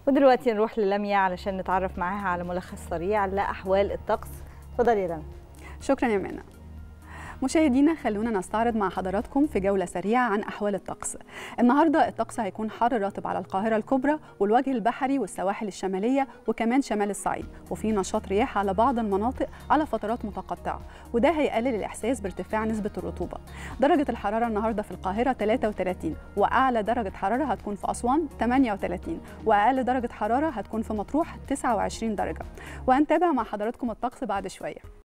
ودلوقتي نروح للميا علشان نتعرف معاها على ملخص سريع لأحوال الطقس اتفضلي يا لميا شكرا يا منى مشاهدينا خلونا نستعرض مع حضراتكم في جولة سريعة عن أحوال الطقس النهاردة الطقس هيكون حر رطب على القاهرة الكبرى والوجه البحري والسواحل الشمالية وكمان شمال الصعيد وفي نشاط رياح على بعض المناطق على فترات متقطعة وده هيقلل الإحساس بارتفاع نسبة الرطوبة درجة الحرارة النهاردة في القاهرة 33 وأعلى درجة حرارة هتكون في أسوان 38 وأقل درجة حرارة هتكون في مطروح 29 درجة وهنتابع مع حضراتكم الطقس بعد شوية